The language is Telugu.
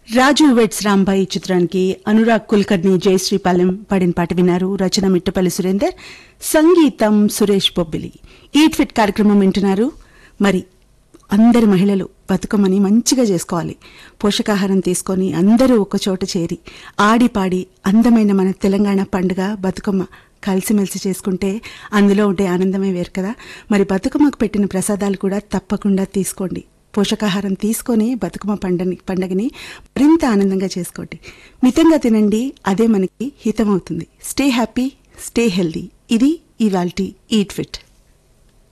రాజు వెట్స్ రాంబాయి చిత్రానికి అనురాగ్ కుల్కర్ని జయశ్రీపాలెం పాడిన పాట విన్నారు రచన మిట్టపల్లి సురేందర్ సంగీతం సురేష్ బొబ్బిలి ఈట్ ఫిట్ కార్యక్రమం వింటున్నారు మరి అందరి మహిళలు బతుకమ్మని మంచిగా చేసుకోవాలి పోషకాహారం తీసుకొని అందరూ ఒక చోట చేరి ఆడి పాడి అందమైన మన తెలంగాణ పండుగ బతుకమ్మ కలిసిమెలిసి చేసుకుంటే అందులో ఉండే ఆనందమే వేరు కదా మరి బతుకమ్మకు పెట్టిన ప్రసాదాలు కూడా తప్పకుండా తీసుకోండి పోషకాహారం తీసుకొని బతుకమ్మ పండని పండగని మరింత ఆనందంగా చేసుకోండి మితంగా తినండి అదే మనకి హితమవుతుంది స్టే హ్యాపీ స్టే హెల్దీ ఇది ఇవాల్టి ఈట్ ఫిట్